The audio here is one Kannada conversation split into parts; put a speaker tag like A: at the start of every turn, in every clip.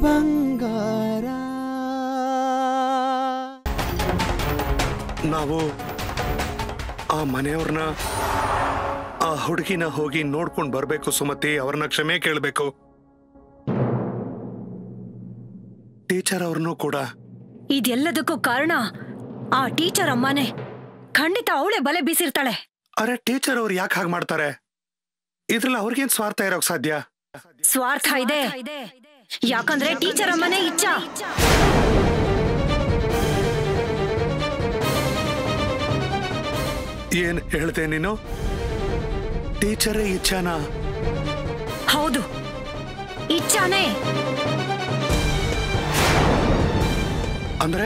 A: ಬಂಗಾರ
B: ನಾವು ಆ ಮನೆಯವ್ರನ್ನ ಆ ಹುಡುಗಿನ ಹೋಗಿ ನೋಡ್ಕೊಂಡು ಬರ್ಬೇಕು ಸುಮತಿ ಅವ್ರನ್ನ ಕ್ಷಮೆ ಕೇಳಬೇಕು ಟೀಚರ್ ಅವ್ರನ್ನೂ ಕೂಡ
C: ಇದೆಲ್ಲದಕ್ಕೂ ಕಾರಣ ಆ ಟೀಚರ್ ಅಮ್ಮನೇ ಖಂಡಿತ ಅವಳೇ ಬಲೆ ಬೀಸಿರ್ತಾಳೆ
B: ಅರೆ ಟೀಚರ್ ಅವ್ರು ಯಾಕೆ ಹಾಗೆ ಮಾಡ್ತಾರೆ ಇದ್ರಲ್ಲಿ ಅವ್ರಿಗೇನ್ ಸ್ವಾರ್ಥ ಇರೋಕ್ ಸಾಧ್ಯ
C: ಸ್ವಾರ್ಥ ಇದೆ ಯಾಕಂದ್ರೆ ಟೀಚರ್ ಅಮ್ಮನೇ ಇಚ್ಛಾ
B: ಏನ್ ಹೇಳ್ದೆ ನೀನು ಟೀಚರೇ ಇಚ್ಛಾನ
C: ಹೌದು ಇಚ್ಛಾನೇ
B: ಅಂದ್ರೆ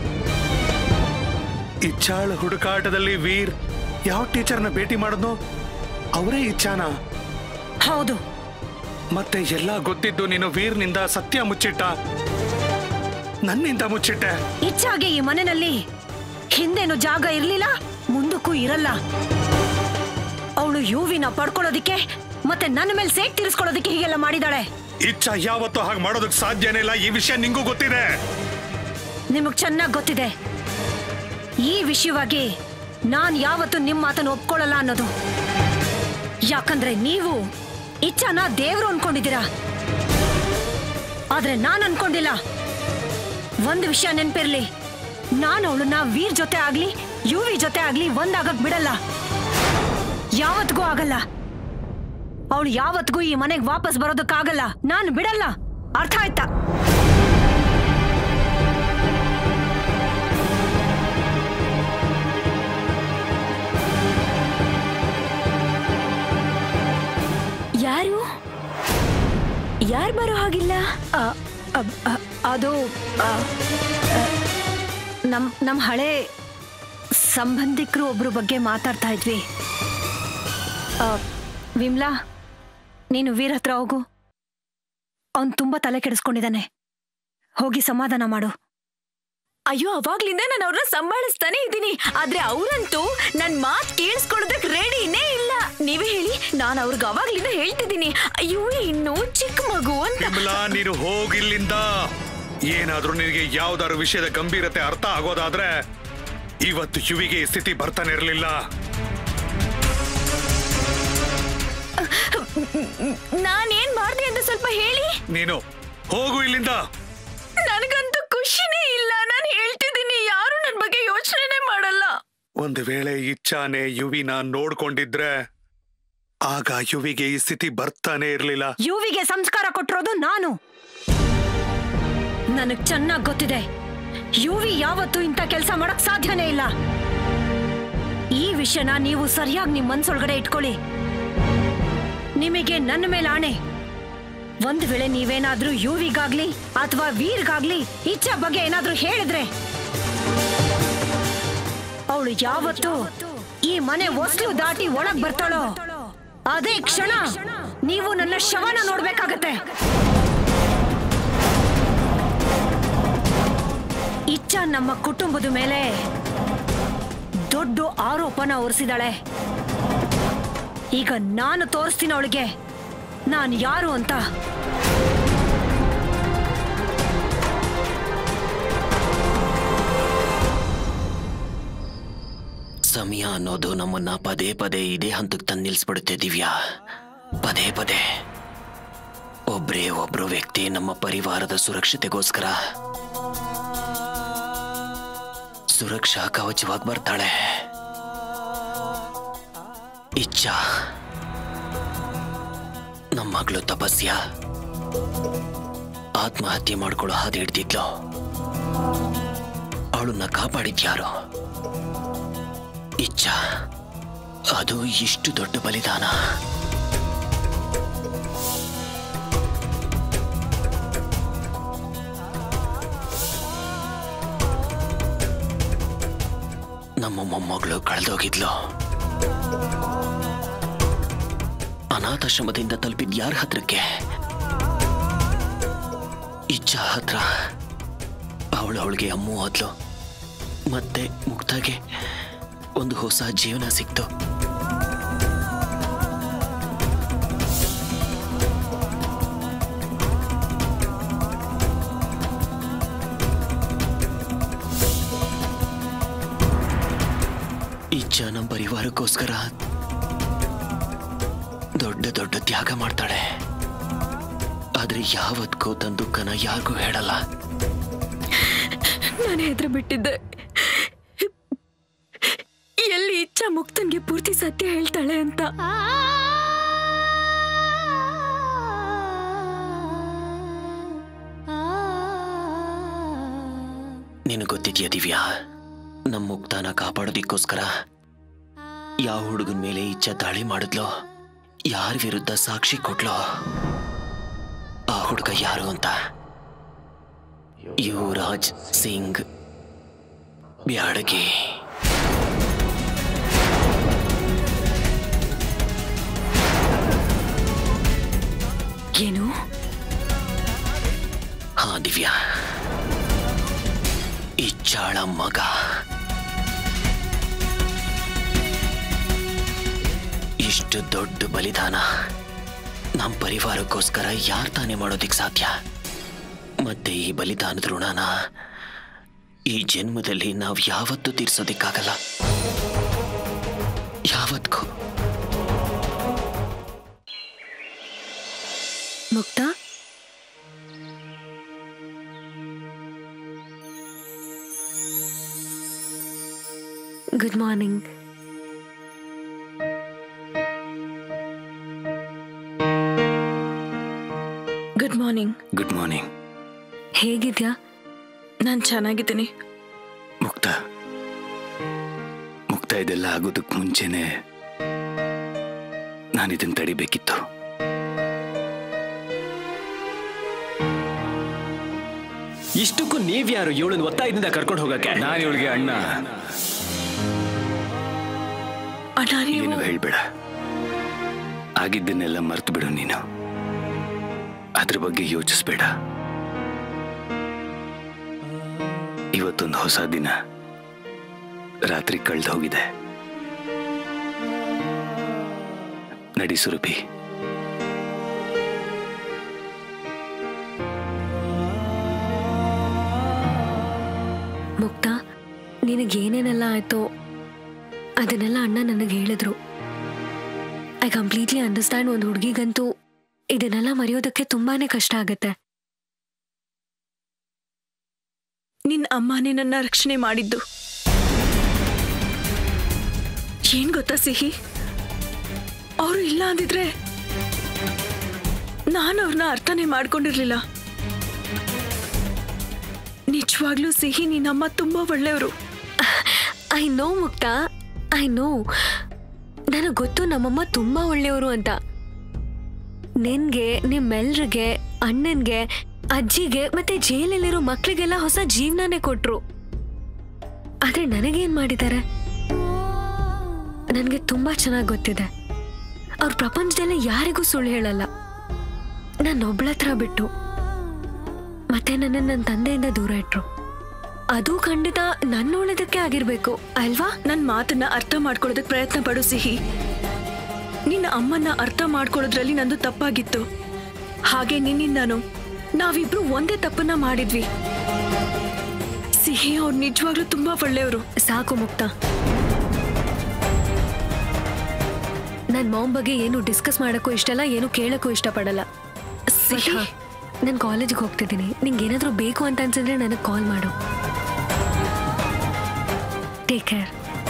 B: ಇಚ್ಛಾಳ ಹುಡುಕಾಟದಲ್ಲಿ ವೀರ್ ಯಾವ ಟೀಚರ್ನ ಭೇಟಿ ಮಾಡಿದ್ನೋ ಅವರೇ ಇಚ್ಛಾನ
C: ಹೌದು
B: ಮತ್ತೆ ಎಲ್ಲ ಗೊತ್ತಿದ್ದು ನೀನು ವೀರ್ನಿಂದ ಸತ್ಯ ಮುಚ್ಚಿಟ್ಟ ನನ್ನಿಂದ ಮುಚ್ಚಿಟ್ಟೆ
C: ಇಚ್ಛಾಗೆ ಈ ಮನೆಯಲ್ಲಿ ಹಿಂದೇನು ಜಾಗ ಇರ್ಲಿಲ್ಲ ಮುಂದಕ್ಕೂ ಇರಲ್ಲ ಅವಳು ಯುವಿನ ಪಡ್ಕೊಳ್ಳೋದಿಕ್ಕೆ ಮತ್ತೆ ನನ್ನ ಮೇಲೆ ಸೇಕ್ ತೀರಿಸ್ಕೊಳ್ಳೋದಿಕ್ಕೆ ಹೀಗೆಲ್ಲ ಮಾಡಿದಾಳೆ
B: ಇಚ್ಛಾ ಯಾವತ್ತೂ ಹಾಗೆ ಮಾಡೋದಕ್ಕೆ ಸಾಧ್ಯನೇ ಇಲ್ಲ ಈ ವಿಷಯ ನಿಂಗೂ ಗೊತ್ತಿದೆ
C: ನಿಮಗ್ ಚೆನ್ನಾಗ್ ಗೊತ್ತಿದೆ ಈ ವಿಷಯವಾಗಿ ನಾನ್ ಯಾವತ್ತೂ ನಿಮ್ ಮಾತನ್ನು ಒಪ್ಕೊಳ್ಳಲ್ಲ ಅನ್ನೋದು ಯಾಕಂದ್ರೆ ನೀವು ಇಚ್ಛಾನ ದೇವ್ರು ಅನ್ಕೊಂಡಿದ್ದೀರಾ ಆದ್ರೆ ನಾನ್ ಅನ್ಕೊಂಡಿಲ್ಲ ಒಂದ್ ವಿಷಯ ನೆನ್ಪಿರ್ಲಿ ನಾನು ಅವಳನ್ನ ವೀರ್ ಜೊತೆ ಆಗ್ಲಿ ಯುವಿ ಜೊತೆ ಆಗ್ಲಿ ಒಂದಾಗಕ್ ಬಿಡಲ್ಲ ಯಾವತ್ಗೂ ಆಗಲ್ಲ ಅವಳು ಯಾವತ್ಗೂ ಈ ಮನೆಗ್ ವಾಪಸ್ ಬರೋದಕ್ಕಾಗಲ್ಲ ನಾನು ಬಿಡಲ್ಲ ಅರ್ಥ ಆಯ್ತಾ
D: ಯಾರು ಯಾರು ಬರೋ ಹಾಗಿಲ್ಲ
C: ಅ, ಅ, ಅ, ಅದು ಅ, ಅ, ನಮ್ ನಮ್ ಹಳೆ ಸಂಬಂಧಿಕರು ಒಬ್ರು ಬಗ್ಗೆ ಮಾತಾಡ್ತಾ ಇದ್ವಿ ಅ, ವಿಮ್ಲಾ ನೀನು ವೀರ್ ಹತ್ರ ಹೋಗು ಅವನ್ ತುಂಬಾ ತಲೆ ಕೆಡಿಸ್ಕೊಂಡಿದ್ದಾನೆ ಹೋಗಿ ಸಮಾಧಾನ ಮಾಡು
D: ಅಯ್ಯೋ ಅವಾಗ್ಲಿಂದ ನಾನು ಅವ್ರನ್ನ ಸಂಭಾಳಿಸ್ತಾನೆ ಇದ್ದೀನಿ ಆದ್ರೆ ಅವ್ರಂತೂ ನನ್ ಮಾತ್ ಕೇಳಿಸ್ಕೊಳ್ಳೋದಕ್ ರೆಡಿನೇ ಇಲ್ಲ ನೀವೇ ಹೇಳಿ ನಾನು ಅವ್ರಿಗೆ ಅವಾಗ್ಲಿಂದ ಹೇಳ್ತಿದ್ದೀನಿ ಅಯ್ಯೋ ಇನ್ನು ಚಿಕ್ಕ ಮಗು ಅಂತ
B: ವಿಮಲಾ ನೀನು ಹೋಗಿಲ್ಲಿಂದ ಏನಾದ್ರೂ ನಿನಗೆ ಯಾವ್ದಾದ್ರು ವಿಷಯದ ಗಂಭೀರತೆ ಅರ್ಥ ಆಗೋದಾದ್ರೆ ಇವತ್ತು ಯುವಿಗೆ ಈ ಸ್ಥಿತಿ ಬರ್ತಾನೆ ಇರಲಿಲ್ಲ
D: ನಾನೇನ್ ಮಾಡ್ದೆ ಅಂತ ಸ್ವಲ್ಪ ಹೇಳಿ
B: ನೀನು ಹೋಗು ಇಲ್ಲಿಂದ
D: ನನಗಂತೂ ಖುಷಿನೇ ಇಲ್ಲ ನಾನು ಹೇಳ್ತಿದ್ದೀನಿ ಯಾರು ನನ್ ಬಗ್ಗೆ ಯೋಚನೆ ಮಾಡಲ್ಲ
B: ಒಂದು ವೇಳೆ ಇಚ್ಛಾನೆ ಯುವಿನ ನೋಡ್ಕೊಂಡಿದ್ರೆ ಆಗ ಯುವಿಗೆ ಈ ಸ್ಥಿತಿ ಬರ್ತಾನೆ ಇರ್ಲಿಲ್ಲ
C: ಯುವಿಗೆ ಸಂಸ್ಕಾರ ಕೊಟ್ಟಿರೋದು ನಾನು ನನಗ್ ಚೆನ್ನಾಗ್ ಗೊತ್ತಿದೆ ಯುವಿ ಯಾವತ್ತೂ ಇಂಥ ಕೆಲಸ ಮಾಡಕ್ ಸಾಧ್ಯನೇ ಇಲ್ಲ ಈ ವಿಷಯನ ನೀವು ಸರಿಯಾಗಿ ನಿಮ್ ಮನ್ಸೊಳಗಡೆ ಇಟ್ಕೊಳ್ಳಿ ನಿಮಗೆ ನನ್ನ ಮೇಲೆ ಆಣೆ ಒಂದ್ ವೇಳೆ ನೀವೇನಾದ್ರೂ ಯುವಿಗಾಗ್ಲಿ ಅಥವಾ ವೀರ್ಗಾಗ್ಲಿ ಇಚ್ಛಾ ಬಗ್ಗೆ ಏನಾದ್ರೂ ಹೇಳಿದ್ರೆ ಅವಳು ಯಾವತ್ತು ಈ ಮನೆ ಹೊಸ್ಲು ದಾಟಿ ಒಳಗ್ ಬರ್ತಾಳೋ ಅದೇ ಕ್ಷಣ ನೀವು ನನ್ನ ಶವನ ನೋಡ್ಬೇಕಾಗತ್ತೆ ಇಚ್ಛಾ ನಮ್ಮ ಕುಟುಂಬದ ಮೇಲೆ ದೊಡ್ಡ ಆರೋಪನ ಹೊರಿಸಿದಾಳೆ ಈಗ ನಾನು ತೋರಿಸ್ತೀನಿ ಅವಳಿಗೆ ನಾನು ಯಾರು ಅಂತ
E: ಸಮಯ ಅನ್ನೋದು ನಮ್ಮನ್ನ ಪದೇ ಪದೇ ಇದೇ ಹಂತಕ್ಕೆ ತಂದು ನಿಲ್ಸ್ಬಿಡುತ್ತೆ ದಿವ್ಯಾ ಪದೇ ಪದೇ ಒಬ್ರೇ ಒಬ್ರು ವ್ಯಕ್ತಿ ನಮ್ಮ ಪರಿವಾರದ ಸುರಕ್ಷತೆಗೋಸ್ಕರ ಸುರಕ್ಷಾ ಕವಚವಾಗಿ ಬರ್ತಾಳೆ ಇಚ್ಛಾ ನಮ್ಮ ಮಗಳು ತಪಸ್ಯ ಆತ್ಮಹತ್ಯೆ ಮಾಡ್ಕೊಳ್ಳೋ ಹಾದಿ ಹಿಡ್ದಿದ್ಲು ಅವಳನ್ನ ಕಾಪಾಡಿದ್ಯಾರು ಇಚ್ಛಾ ಅದು ಇಷ್ಟು ದೊಡ್ಡ ಬಲಿದಾನ ನಮ್ಮ ಮೊಮ್ಮಗಳು ಕಳೆದೋಗಿದ್ಲು ಅನಾಥಾಶ್ರಮದಿಂದ ತಲುಪಿದ್ ಯಾರ ಹತ್ರಕ್ಕೆ ಇಚ್ಛಾ ಹತ್ರ ಅವಳು ಅವಳಿಗೆ ಅಮ್ಮು ಆದ್ಲು ಮತ್ತೆ ಮುಕ್ತಾಗೆ ಒಂದು ಹೊಸ ಜೀವನ ಸಿಕ್ತು ಪರಿವಾರಕ್ಕೋಸ್ಕರ ದೊಡ್ಡ ದೊಡ್ಡ ತ್ಯಾಗ ಮಾಡ್ತಾಳೆ ಆದ್ರೆ ಯಾವತ್ಕೂ ತನ್ನ ದುಃಖನ ಯಾರಿಗೂ ಹೇಳಲ್ಲ
D: ನಾನು ಹೆದ್ರ ಬಿಟ್ಟಿದ್ದೆ ಎಲ್ಲಿ ಇಚ್ಛಾ ಮುಕ್ತನ್ಗೆ ಪೂರ್ತಿ ಸತ್ಯ ಹೇಳ್ತಾಳೆ ಅಂತ
E: ನಿನಗೆ ಗೊತ್ತಿದ್ಯಾ ದಿವ್ಯಾ ನಮ್ಮ ಮುಕ್ತಾನ ಕಾಪಾಡೋದಿಕ್ಕೋಸ್ಕರ ಯಾವ ಹುಡುಗನ ಮೇಲೆ ಇಚ್ಛೆ ದಾಳಿ ಮಾಡಿದ್ಲೋ ಯಾರ ವಿರುದ್ಧ ಸಾಕ್ಷಿ ಕೊಟ್ಲೋ ಆ ಹುಡುಗ ಯಾರು ಅಂತ ಯುವರಾಜ್ ಸಿಂಗ್ ಬ್ಯಾಡಗಿ
D: ಏನು
E: ಹಾ ದಿವ್ಯಾ ಇಚ್ಚಾಳ ಮಗ ಇಷ್ಟು ದೊಡ್ಡ ಬಲಿದಾನ ನಮ್ಮ ಪರಿವಾರಕ್ಕೋಸ್ಕರ ಯಾರು ತಾನೇ ಮಾಡೋದಿಕ್ ಸಾಧ್ಯ ಮತ್ತೆ ಈ ಬಲಿದಾನದ ಋಣನ ಈ ಜನ್ಮದಲ್ಲಿ ನಾವು ಯಾವತ್ತೂ ತೀರ್ಸೋದಿಕ್ಕಾಗಲ್ಲ ಯಾವತ್ಗೂ
C: Mukta good morning
D: good morning
B: good morning
C: ಹೇಗಿದ್ಯಾ
D: ನಾನು ಚೆನ್ನಾಗಿದ್ದೀನಿ
B: ಮುಕ್ತ ಮುಕ್ತ ಇದೆಲ್ಲ ಆಗೋದಕ್ಕೆ ಮುಂಚೆನೆ ನಾನು ಇದನ್ನ ತಡಿಬೇಕಿತ್ತು
A: ಇಷ್ಟಕ್ಕೂ ನೀವ್ಯಾರು ಇವಳನ್ನ ಒತ್ತಾಯದಿಂದ ಕರ್ಕೊಂಡು ಹೋಗಕ್ಕೆ
B: ನಾನು ಇವಳಿಗೆ ಅಣ್ಣ
D: ಅಣ್ಣ ನೀವು
B: ಏನು ಹೇಳ್ಬೇಡ ಆಗಿದ್ದನ್ನೆಲ್ಲ ಮರ್ತು ಬಿಡು ನೀನು ಅದ್ರ ಬಗ್ಗೆ ಯೋಚಿಸ್ಬೇಡ ಇವತ್ತೊಂದು ಹೊಸ ದಿನ ರಾತ್ರಿ ಕಳ್ದು ಹೋಗಿದೆ ನಡಿ ಸುರಭಿ
C: ಮುಕ್ತ ನಿನಗೇನೇನೆಲ್ಲ ಆಯ್ತೋ ಅದನ್ನೆಲ್ಲ ಅಣ್ಣ ನನಗೆ ಹೇಳಿದ್ರು ಐ ಕಂಪ್ಲೀಟ್ಲಿ ಅಂಡರ್ಸ್ಟ್ಯಾಂಡ್ ಒಂದು ಹುಡುಗಿಗಂತೂ ಇದನ್ನೆಲ್ಲ ಮರೆಯೋದಕ್ಕೆ ತುಂಬಾನೇ ಕಷ್ಟ ಆಗತ್ತೆ
D: ನಿನ್ನ ಅಮ್ಮನೇ ನನ್ನ ರಕ್ಷಣೆ ಮಾಡಿದ್ದು ಏನ್ ಗೊತ್ತಾ ಸಿಹಿ ಅವರು ಇಲ್ಲ ಅಂದಿದ್ರೆ ನಾನು ಅವ್ರನ್ನ ಅರ್ಥನೇ ಮಾಡ್ಕೊಂಡಿರ್ಲಿಲ್ಲ ನಿಜವಾಗ್ಲೂ ಸಿಹಿ ನಿನ್ನಮ್ಮ ತುಂಬಾ ಒಳ್ಳೆಯವರು
C: I know Mukta I know ನನಗೆ ಗೊತ್ತು ನಮ್ಮಮ್ಮ ತುಂಬಾ ಒಳ್ಳೆಯವರು ಅಂತ ನಿನ್ಗೆ ನಿಮ್ಮೆಲ್ರಿಗೆ ಅಣ್ಣನ್ಗೆ ಅಜ್ಜಿಗೆ ಮತ್ತೆ ಜೈಲಲ್ಲಿರೋ ಮಕ್ಳಿಗೆಲ್ಲ ಹೊಸ ಜೀವನನೇ ಕೊಟ್ರು ಆದ್ರೆ ನನಗೇನ್ ಮಾಡಿದ್ದಾರೆ ನನಗೆ ತುಂಬಾ ಚೆನ್ನಾಗಿ ಗೊತ್ತಿದೆ ಅವ್ರ ಪ್ರಪಂಚದಲ್ಲಿ ಯಾರಿಗೂ ಸುಳ್ಳು ಹೇಳಲ್ಲ ನನ್ನೊಬ್ಳ ಹತ್ರ ಬಿಟ್ಟು ಮತ್ತೆ ನನ್ನ ನನ್ನ ತಂದೆಯಿಂದ ದೂರ ಇಟ್ರು ಅದು ಖಂಡಿತ ನನ್ನ ಒಳ್ಳೇದಕ್ಕೆ ಆಗಿರ್ಬೇಕು ಅಲ್ವಾ
D: ನನ್ನ ಮಾತನ್ನ ಅರ್ಥ ಮಾಡ್ಕೊಳ್ಳೋದಕ್ಕೆ ಪ್ರಯತ್ನ ಪಡು ಸಿಹಿ ನಿನ್ನ ಅಮ್ಮನ್ನ ಅರ್ಥ ಮಾಡ್ಕೊಳ್ಳೋದ್ರಲ್ಲಿ ನಂದು ತಪ್ಪಾಗಿತ್ತು ಹಾಗೆ ನಿನ್ನಿಂದಾನು ನಾವಿಬ್ರು ಒಂದೇ ತಪ್ಪನ್ನ ಮಾಡಿದ್ವಿ ಸಿಹಿ ಅವ್ರು ನಿಜವಾಗ್ಲೂ ತುಂಬಾ ಒಳ್ಳೆಯವರು
C: ಸಾಕು ಮುಕ್ತ ನನ್ ಮಾಮ್ ಬಗ್ಗೆ ಏನು ಡಿಸ್ಕಸ್ ಮಾಡಕ್ಕೂ ಇಷ್ಟಲ್ಲ ಏನು ಕೇಳಕ್ಕೂ ಇಷ್ಟಪಡಲ್ಲ
D: ಸಿಹಿ
C: ನಾನು ಕಾಲೇಜಿಗೆ ಹೋಗ್ತಿದ್ದೀನಿ ನಿಂಗೆ ಏನಾದರೂ ಬೇಕು ಅಂತ ಅನ್ಸಿದ್ರೆ ನನಗೆ ಕಾಲ್ ಮಾಡು ಟೇಕ್ ಕೇರ್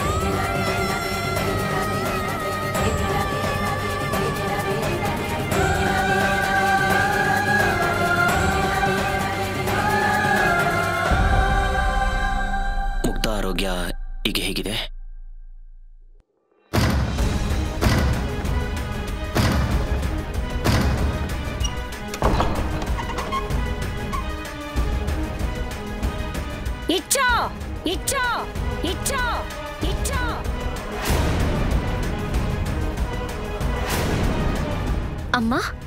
E: ಮುಕ್ತ ಆರೋಗ್ಯ ಈಗ ಹೇಗಿದೆ
C: ಇಚ್ಛಾ ಇಚ್ಛಾ ಇಚ್ಛಾ ಇಚ್ಛಾ ಅಮ್ಮ